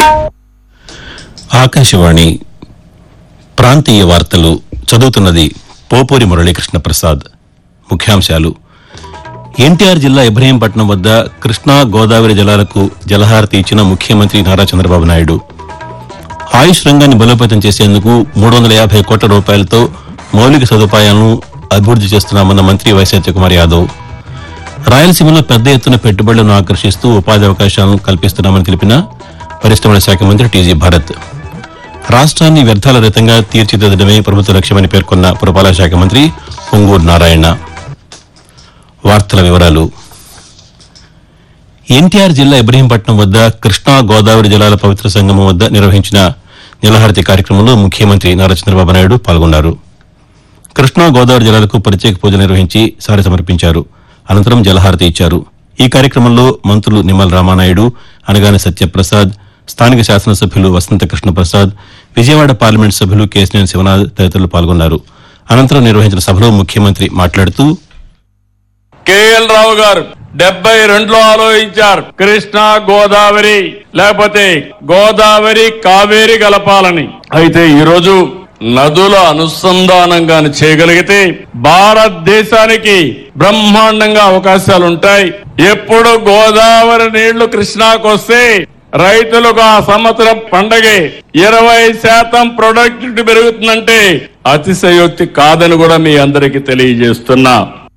ఆకాశవాణి ప్రాంతీయ వార్తలు చదువుతున్నది పోపూరి మురళీకృష్ణ ప్రసాద్ ముఖ్యాంశాలు ఎన్టీఆర్ జిల్లా ఇబ్రహీంపట్నం వద్ద కృష్ణా గోదావరి జలాలకు జలహారతి ఇచ్చిన ముఖ్యమంత్రి నారా చంద్రబాబు నాయుడు ఆయుష్ రంగాన్ని బలోపేతం చేసేందుకు మూడు వందల యాభై కోట్ల రూపాయలతో మౌలిక సదుపాయాలను అభివృద్ది చేస్తున్నామన్న మంత్రి వై సత్యకుమార్ యాదవ్ రాయలసీమలో పెద్ద ఎత్తున పెట్టుబడులను ఆకర్షిస్తూ ఉపాధి అవకాశాలను కల్పిస్తున్నామని తెలిపిన పరిశ్రమల శాఖ మంత్రి టీజీ భారత్ రాష్ట్రాన్ని వ్యర్థాల రహితంగా తీర్చిదిద్దడమే ప్రభుత్వ లక్ష్యమని పేర్కొన్న పురపాలక శాఖ మంత్రి పొంగూరు నారాయణ వార్తల వివరాలు ఎన్టీఆర్ జిల్లా ఇబ్రహీంపట్నం వద్ద కృష్ణా గోదావరి జలాల పవిత్ర సంగమం వద్ద నిర్వహించిన జలహారతి కార్యక్రమంలో ముఖ్యమంత్రి నారా చంద్రబాబు నాయుడు పాల్గొన్నారు కృష్ణా గోదావరి జలాలకు ప్రత్యేక పూజ నిర్వహించి సారి సమర్పించారు అనంతరం జలహారతి ఇచ్చారు ఈ కార్యక్రమంలో మంత్రులు నిమ్మల రామానాయుడు అనగాని సత్యప్రసాద్ స్థానిక శాసనసభ్యులు వసంత కృష్ణప్రసాద్ విజయవాడ పార్లమెంట్ సభ్యులు కేశినేని శివనాథ్ తదితరులు పాల్గొన్నారు అనంతరం నిర్వహించిన సభలో ముఖ్యమంత్రి మాట్లాడుతూ కేఎల్ రావు గారు డెబ్బై రెండులో ఆలోచించారు కృష్ణా గోదావరి లేకపోతే గోదావరి కావేరి కలపాలని అయితే ఈరోజు నదుల అనుసంధానంగా చేయగలిగితే భారతదేశానికి బ్రహ్మాండంగా అవకాశాలు ఉంటాయి ఎప్పుడు గోదావరి నీళ్లు కృష్ణాకు వస్తే రైతులకు ఆ సంవత్సరం పండగే ఇరవై శాతం ప్రొడక్టివిటీ పెరుగుతుందంటే అతిశయోక్తి కాదని కూడా మీ అందరికీ తెలియజేస్తున్నా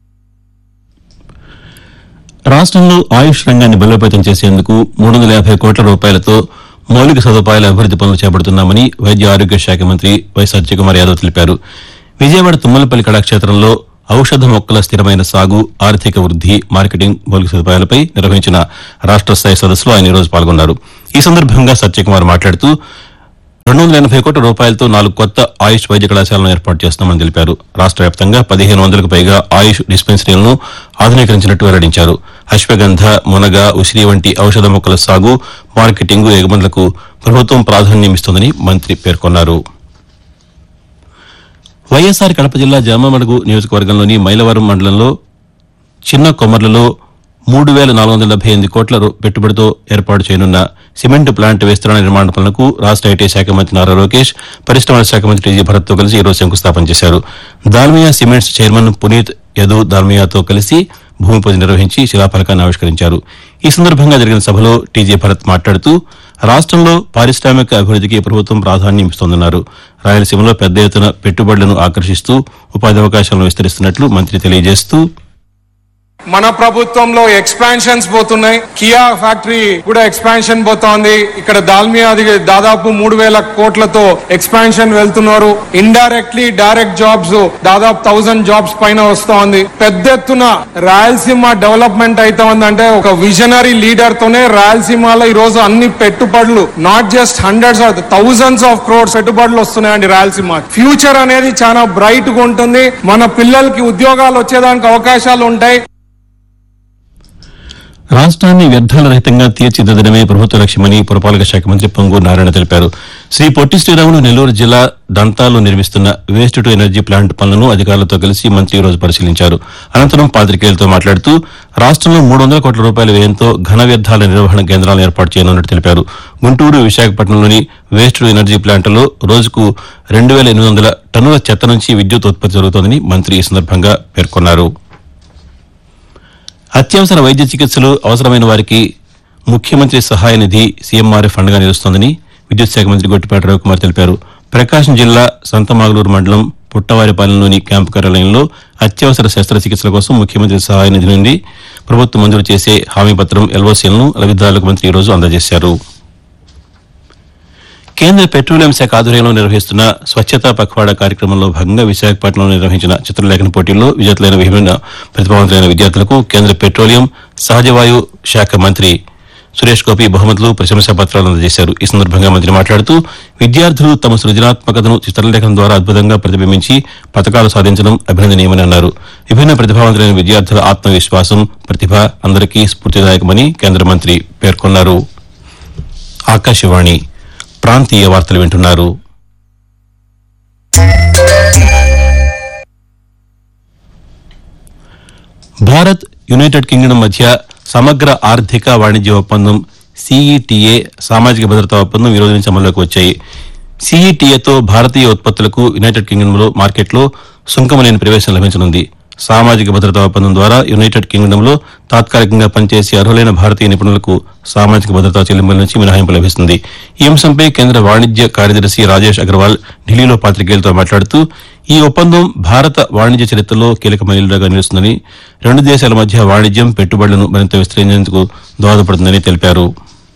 రాష్ట్రంలో ఆయుష్ రంగాన్ని బలోపేతం చేసేందుకు మూడు వందల యాభై కోట్ల రూపాయలతో మౌలిక సదుపాయాల అభివృద్ది పనులు చేపడుతున్నామని వైద్య ఆరోగ్య శాఖ మంత్రి వై సత్యకుమార్ యాదవ్ తెలిపారు విజయవాడ తుమ్మలపల్లి కళాక్షేత్రంలో ఔషధ మొక్కల స్థిరమైన సాగు ఆర్థిక వృద్ది మార్కెటింగ్ మౌలిక సదుపాయాలపై నిర్వహించిన రాష్ట్ర స్థాయి సదస్సులో ఆయన ఈరోజు పాల్గొన్నారు ఈ సందర్భంగా సత్యకుమార్ మాట్లాడుతూ రెండు వందల ఎనభై కోట్ల రూపాయలతో నాలుగు కొత్త ఆయుష్ వైద్య కళాశాలను ఏర్పాటు చేస్తున్నామని తెలిపారు రాష్ట్ర వ్యాప్తంగా పదిహేను వందలకు పైగా ఆయుష్ డిస్పెన్సరీలను ఆధునీకరించినట్టు వెల్లడించారు అశ్వగంధ మునగ ఉసిరి వంటి ఔషధ మొక్కల సాగు మార్కెటింగ్ ఎగుమతులకు ప్రభుత్వం ప్రాధాన్యమిస్తోందని మంత్రి పేర్కొన్నారు వైఎస్ఆర్ కడప జిల్లా జామమడుగు నియోజకవర్గంలోని మైలవరం మండలంలో చిన్న కొమ్మర్లలో మూడు వేల నాలుగు వందల డెబ్బై ఎనిమిది కోట్ల రూ- పెట్టుబడితో ఏర్పాటు చేయనున్న సిమెంట్ ప్లాంట్ విస్తరణ నిర్మాణ పనులకు రాష్ట్ర ఐటీ శాఖ మంత్రి నారా లోకేష్ పరిశ్రమల శాఖ మంత్రి టీజీ భరత్తో కలిసి ఈరోజు శంకుస్థాపన చేశారు దాల్మియా సిమెంట్స్ చైర్మన్ పునీత్ యదు దాల్మియాతో కలిసి భూమి పూజ నిర్వహించి శిలాఫలకాన్ని ఆవిష్కరించారు ఈ సందర్భంగా జరిగిన సభలో టీజీ భరత్ మాట్లాడుతూ రాష్ట్రంలో పారిశ్రామిక అభివృద్దికి ప్రభుత్వం ప్రాధాన్యం ఇస్తోందన్నారు రాయలసీమలో పెద్ద ఎత్తున పెట్టుబడులను ఆకర్షిస్తూ ఉపాధి అవకాశాలను విస్తరిస్తున్నట్లు మంత్రి తెలియజేస్తూ మన ప్రభుత్వంలో ఎక్స్పాన్షన్స్ పోతున్నాయి కియా ఫ్యాక్టరీ కూడా ఎక్స్పాన్షన్ పోతోంది ఇక్కడ దాల్మియా అది దాదాపు మూడు వేల కోట్లతో ఎక్స్పాన్షన్ వెళ్తున్నారు ఇండైరెక్ట్లీ డైరెక్ట్ జాబ్స్ దాదాపు థౌసండ్ జాబ్స్ పైన వస్తోంది పెద్ద ఎత్తున రాయలసీమ డెవలప్మెంట్ అవుతోంది అంటే ఒక విజనరీ లీడర్ తోనే రాయలసీమలో ఈ రోజు అన్ని పెట్టుబడులు not just hundreds of thousands of crores పెట్టుబడులు వస్తున్నాయండి రాయలసీమ ఫ్యూచర్ అనేది చాలా బ్రైట్ గా ఉంటుంది మన పిల్లలకి ఉద్యోగాలు వచ్చేదానికి అవకాశాలు ఉంటాయి రాష్ట్రాన్ని వ్యర్థాల రహితంగా తీర్చిదిద్దడమే ప్రభుత్వ లక్ష్యమని పురపాలక శాఖ మంత్రి పొంగూరు నారాయణ తెలిపారు శ్రీ పొట్టి శ్రీరాములు నెల్లూరు జిల్లా దంతాల్లో నిర్మిస్తున్న వేస్ట్ టు ఎనర్జీ ప్లాంట్ పనులను అధికారులతో కలిసి మంత్రి ఈ రోజు పరిశీలించారు అనంతరం పాతికేయులతో మాట్లాడుతూ రాష్ట్రంలో మూడు వందల కోట్ల రూపాయల వ్యయంతో ఘన వ్యర్థాల నిర్వహణ కేంద్రాలను ఏర్పాటు చేయనున్నట్టు తెలిపారు గుంటూరు విశాఖపట్నంలోని వేస్ట్ టు ఎనర్జీ ప్లాంట్లో రోజుకు రెండు వేల ఎనిమిది వందల టన్నుల చెత్త నుంచి విద్యుత్ ఉత్పత్తి జరుగుతోందని మంత్రి ఈ సందర్భంగా పేర్కొన్నారు అత్యవసర వైద్య చికిత్సలు అవసరమైన వారికి ముఖ్యమంత్రి సహాయ నిధి సీఎంఆర్ఎఫ్ ఫండ్గా నిలుస్తోందని విద్యుత్ శాఖ మంత్రి గొట్టిపాటి రవికుమార్ తెలిపారు ప్రకాశం జిల్లా సంతమాగలూరు మండలం పుట్టవారిపాలెంలోని క్యాంపు కార్యాలయంలో అత్యవసర శస్త్రచికిత్సల కోసం ముఖ్యమంత్రి సహాయ నిధి నుండి ప్రభుత్వం మంజూరు చేసే హామీ పత్రం ఎల్ఓసీలను లబ్దిదారులకు మంత్రి ఈరోజు అందజేశారు కేంద్ర పెట్రోలియం శాఖ ఆధ్వర్యంలో నిర్వహిస్తున్న స్వచ్ఛతా పఖవాడా కార్యక్రమంలో భాగంగా విశాఖపట్నంలో నిర్వహించిన చిత్రలేఖన పోటీల్లో విజేతలైన విభిన్న ప్రతిభావంతులైన విద్యార్థులకు కేంద్ర పెట్రోలియం సహజవాయు శాఖ మంత్రి సురేష్ గోపి బహుమతులు ప్రశంసా పత్రాలు అందజేశారు ఈ సందర్భంగా మంత్రి మాట్లాడుతూ విద్యార్థులు తమ సృజనాత్మకతను చిత్రలేఖనం ద్వారా అద్భుతంగా ప్రతిబింబించి పథకాలు సాధించడం అభినందనీయమని అన్నారు విభిన్న ప్రతిభావంతులైన విద్యార్థుల ఆత్మవిశ్వాసం ప్రతిభ అందరికీ స్ఫూర్తిదాయకమని కేంద్ర మంత్రి పేర్కొన్నారు ఆకాశవాణి ప్రాంతీయ వార్తలు వింటున్నారు భారత్ యునైటెడ్ కింగ్డమ్ మధ్య సమగ్ర ఆర్థిక వాణిజ్య ఒప్పందం సిఈటిఏ సామాజిక భద్రతా ఒప్పందం ఈ రోజు నుంచి అమల్లోకి వచ్చాయి సిఈటిఏతో భారతీయ ఉత్పత్తులకు యునైటెడ్ కింగ్డమ్లో మార్కెట్లో సుంకం లేని ప్రవేశం లభించనుంది సామాజిక భద్రతా ఒప్పందం ద్వారా యునైటెడ్ కింగ్డమ్లో తాత్కాలికంగా పనిచేసే అర్హులైన భారతీయ నిపుణులకు సామాజిక భద్రతా చెల్లింపుల నుంచి మినహాయింపు లభిస్తుంది ఈ అంశంపై కేంద్ర వాణిజ్య కార్యదర్శి రాజేష్ అగర్వాల్ ఢిల్లీలో పాత్రికేయులతో మాట్లాడుతూ ఈ ఒప్పందం భారత వాణిజ్య చరిత్రలో కీలక మైలురాగా నిలుస్తుందని రెండు దేశాల మధ్య వాణిజ్యం పెట్టుబడులను మరింత విస్తరించేందుకు దోహదపడుతుందని తెలిపారు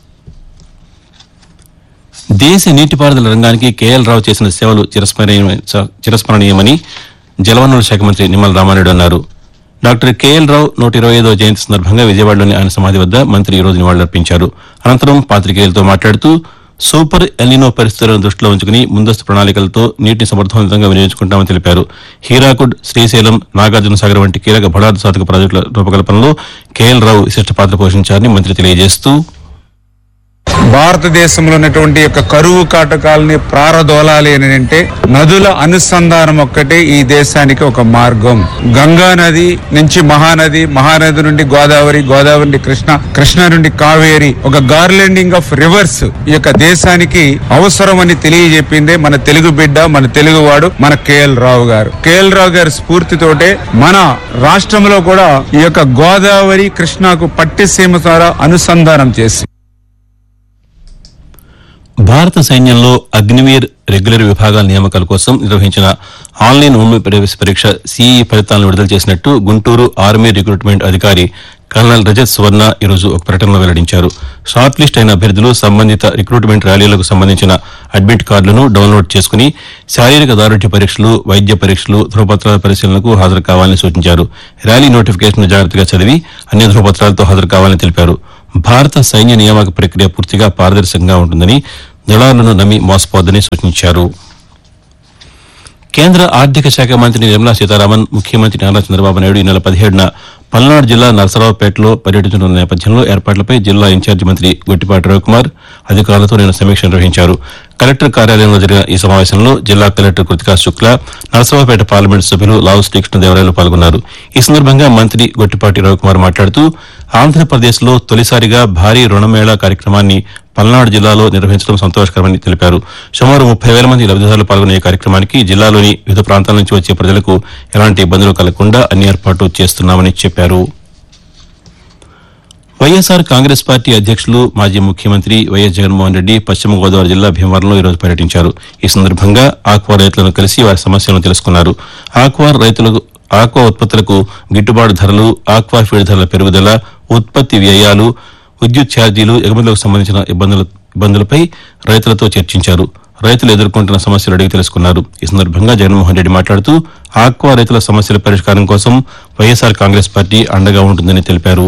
దేశ నీటిపారుదల రంగానికి కేఎల్ రావు చేసిన సేవలు చిరస్మరణీయమ- చిరస్మరణీయమని జలవనరుల శాఖ మంత్రి నిమ్మల రామారెడ్డి అన్నారు డాక్టర్ కేఎల్ రావు నూట ఇరవై ఐదో జయంతి సందర్భంగా విజయవాడలోని ఆయన సమాధి వద్ద మంత్రి ఈ రోజు నివాళులర్పించారు అనంతరం పాత్రికేయులతో మాట్లాడుతూ సూపర్ ఎల్నినో పరిస్థితులను దృష్టిలో ఉంచుకుని ముందస్తు ప్రణాళికలతో నీటిని సమర్థవంతంగా వినియోగించుకుంటామని తెలిపారు హీరాకుడ్ శ్రీశైలం నాగార్జున సాగర్ వంటి కీలక బడార్ద సాధక ప్రాజెక్టుల రూపకల్పనలో కేఎల్ రావు విశిష్ట పాత్ర పోషించారని మంత్రి తెలియజేస్తూ భారతదేశంలో ఉన్నటువంటి యొక్క కరువు కాటకాలని ప్రారదోలాలి అని అంటే నదుల అనుసంధానం ఒక్కటే ఈ దేశానికి ఒక మార్గం గంగా నది నుంచి మహానది మహానది నుండి గోదావరి గోదావరి నుండి కృష్ణ కృష్ణ నుండి కావేరి ఒక గార్లెండింగ్ ఆఫ్ రివర్స్ ఈ యొక్క దేశానికి అవసరం అని తెలియజెప్పిందే మన తెలుగు బిడ్డ మన తెలుగువాడు మన కేఎల్ రావు గారు కేఎల్ రావు గారి స్ఫూర్తితోటే మన రాష్ట్రంలో కూడా ఈ యొక్క గోదావరి కృష్ణకు పట్టిసీమ ద్వారా అనుసంధానం చేసి భారత సైన్యంలో అగ్నివీర్ రెగ్యులర్ విభాగాల నియామకాల కోసం నిర్వహించిన ఆన్లైన్ ఉమ్మి ప్రవేశ పరీక్ష సీఈ ఫలితాలను విడుదల చేసినట్టు గుంటూరు ఆర్మీ రిక్రూట్మెంట్ అధికారి కల్నల్ రజత్ సువర్ణ ఈరోజు ఒక ప్రకటనలో వెల్లడించారు షార్ట్ లిస్ట్ అయిన అభ్యర్థులు సంబంధిత రిక్రూట్మెంట్ ర్యాలీలకు సంబంధించిన అడ్మిట్ కార్డులను డౌన్లోడ్ చేసుకుని శారీరక దారుఢ్య పరీక్షలు వైద్య పరీక్షలు ధృవపత్రాల పరిశీలనకు హాజరు కావాలని సూచించారు ర్యాలీ నోటిఫికేషన్ జాగ్రత్తగా చదివి అన్ని ధృవపత్రాలతో హాజరు కావాలని తెలిపారు భారత సైన్య నియామక ప్రక్రియ పూర్తిగా పారదర్శకంగా ఉంటుందని దళాలను నమ్మి మోసపోవద్దని సూచించారు కేంద్ర ఆర్థిక శాఖ మంత్రి నిర్మలా సీతారామన్ ముఖ్యమంత్రి నారా చంద్రబాబు నాయుడు ఈ నెల పదిహేడున పల్నాడు జిల్లా నరసరావుపేటలో పర్యటించనున్న నేపథ్యంలో ఏర్పాట్లపై జిల్లా ఇన్ఛార్జి మంత్రి గొట్టిపాటి రవికుమార్ అధికారులతో నిన్న సమీక్ష నిర్వహించారు కలెక్టర్ కార్యాలయంలో జరిగిన ఈ సమావేశంలో జిల్లా కలెక్టర్ కృతికా శుక్లా నరసరావుపేట పార్లమెంట్ సభ్యులు లావు శ్రీకృష్ణదేవరాయలు పాల్గొన్నారు ఈ సందర్భంగా మంత్రి గొట్టిపాటి రవికుమార్ మాట్లాడుతూ ఆంధ్రప్రదేశ్లో తొలిసారిగా భారీ రుణమేళా కార్యక్రమాన్ని పల్నాడు జిల్లాలో నిర్వహించడం సంతోషకరమని తెలిపారు సుమారు ముప్పై వేల మంది లబ్దిదారులు పాల్గొనే ఈ కార్యక్రమానికి జిల్లాలోని వివిధ ప్రాంతాల నుంచి వచ్చే ప్రజలకు ఎలాంటి ఇబ్బందులు కలగకుండా అన్ని ఏర్పాట్లు చేస్తున్నామని చెప్పారు వైఎస్ఆర్ కాంగ్రెస్ పార్టీ అధ్యక్షులు మాజీ ముఖ్యమంత్రి వైఎస్ జగన్మోహన్ రెడ్డి పశ్చిమ గోదావరి జిల్లా భీమవరంలో ఈరోజు పర్యటించారు ఈ సందర్భంగా ఆక్వా రైతులను కలిసి వారి సమస్యలను తెలుసుకున్నారు ఆక్వా రైతులకు ఆక్వా ఉత్పత్తులకు గిట్టుబాటు ధరలు ఆక్వా ఫీడ్ ధరల పెరుగుదల ఉత్పత్తి వ్యయాలు విద్యుత్ ఛార్జీలు ఎగుమతులకు సంబంధించిన ఇబ్బందుల ఇబ్బందులపై రైతులతో చర్చించారు రైతులు ఎదుర్కొంటున్న సమస్యలు అడిగి తెలుసుకున్నారు ఈ సందర్భంగా జగన్మోహన్ రెడ్డి మాట్లాడుతూ ఆక్వా రైతుల సమస్యల పరిష్కారం కోసం వైఎస్ఆర్ కాంగ్రెస్ పార్టీ అండగా ఉంటుందని తెలిపారు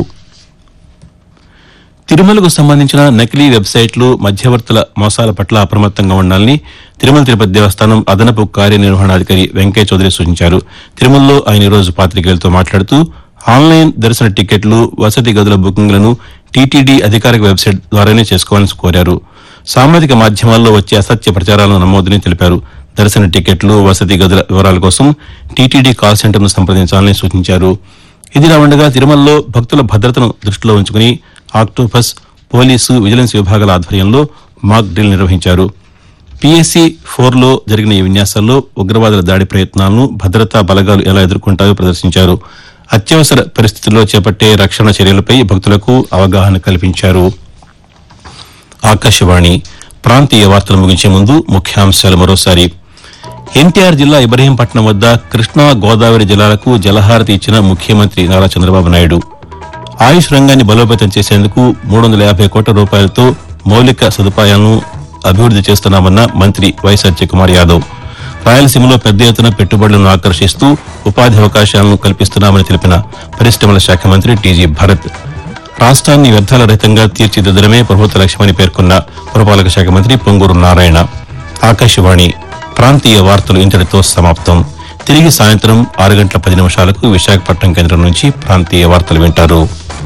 తిరుమలకు సంబంధించిన నకిలీ వెబ్సైట్లు మధ్యవర్తుల మోసాల పట్ల అప్రమత్తంగా ఉండాలని తిరుమల తిరుపతి దేవస్థానం అదనపు కార్యనిర్వహణాధికారి వెంకయ్య చౌదరి సూచించారు తిరుమలలో ఆయన ఈరోజు పాత్రికేయులతో మాట్లాడుతూ ఆన్లైన్ దర్శన టికెట్లు వసతి గదుల బుకింగ్లను టీటీడీ అధికారిక వెబ్సైట్ ద్వారానే చేసుకోవాలని కోరారు సామాజిక మాధ్యమాల్లో వచ్చే అసత్య ప్రచారాలను నమోదని తెలిపారు దర్శన టికెట్లు వసతి గదుల వివరాల కోసం టీటీడీ కాల్ సెంటర్ను సంప్రదించాలని సూచించారు ఇదిలా ఉండగా తిరుమలలో భక్తుల భద్రతను దృష్టిలో ఉంచుకుని ఆక్టోపస్ పోలీసు విజిలెన్స్ విభాగాల ఆధ్వర్యంలో మాక్ డ్రిల్ నిర్వహించారు పీఎస్సీ ఫోర్లో జరిగిన ఈ విన్యాసాల్లో ఉగ్రవాదుల దాడి ప్రయత్నాలను భద్రతా బలగాలు ఎలా ఎదుర్కొంటాయో ప్రదర్శించారు అత్యవసర పరిస్థితుల్లో చేపట్టే రక్షణ చర్యలపై భక్తులకు అవగాహన కల్పించారు ఆకాశవాణి ప్రాంతీయ వార్తలు ముగించే ముందు ముఖ్యాంశాలు మరోసారి ఎన్టీఆర్ జిల్లా ఇబ్రహీంపట్నం వద్ద కృష్ణా గోదావరి జిల్లాలకు జలహారతి ఇచ్చిన ముఖ్యమంత్రి నారా చంద్రబాబు నాయుడు ఆయుష్ రంగాన్ని బలోపేతం చేసేందుకు మూడు వందల యాభై కోట్ల రూపాయలతో మౌలిక సదుపాయాలను అభివృద్ది చేస్తున్నామన్న మంత్రి వై సత్యకుమార్ యాదవ్ రాయలసీమలో పెద్ద ఎత్తున పెట్టుబడులను ఆకర్షిస్తూ ఉపాధి అవకాశాలను కల్పిస్తున్నామని తెలిపిన పరిశ్రమల శాఖ మంత్రి టీజీ భరత్ రాష్ట్రాన్ని వ్యర్థాల రహితంగా తీర్చిదిద్దడమే ప్రభుత్వ లక్ష్యమని పేర్కొన్న పురపాలక శాఖ మంత్రి పొంగూరు నారాయణ ఆకాశవాణి ప్రాంతీయ వార్తలు ఇంతటితో సమాప్తం తిరిగి సాయంత్రం ఆరు గంటల పది నిమిషాలకు విశాఖపట్నం కేంద్రం నుంచి ప్రాంతీయ వార్తలు వింటారు